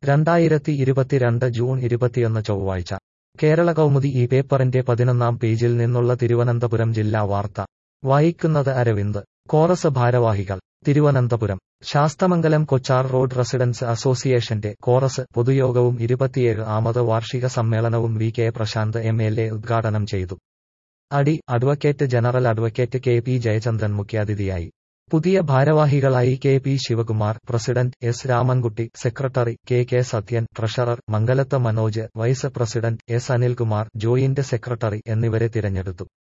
രണ്ടായിരത്തി ഇരുപത്തിരണ്ട് ജൂൺ ഇരുപത്തിയൊന്ന് ചൊവ്വാഴ്ച കേരള കൗമുദി ഈ പേപ്പറിന്റെ പതിനൊന്നാം പേജിൽ നിന്നുള്ള തിരുവനന്തപുരം ജില്ലാ വാർത്ത വായിക്കുന്നത് അരവിന്ദ് കോറസ് ഭാരവാഹികൾ തിരുവനന്തപുരം ശാസ്തമംഗലം കൊച്ചാർ റോഡ് റെസിഡൻസ് അസോസിയേഷന്റെ കോറസ് പൊതുയോഗവും ഇരുപത്തിയേഴ് ആമത് വാർഷിക സമ്മേളനവും V K Prasanth M L A ഉദ്ഘാടനം ചെയ്തു അടി advocate general advocate K P Jayachandran മുഖ്യാതിഥിയായി പുതിയ ഭാരവാഹികളായി K P Sivakumar president S Ramankutty secretary K K Sathyan treasurer Mangalath Manoj vice president S Anilkumar joint secretary എന്നിവരെ തിരഞ്ഞെടുത്തു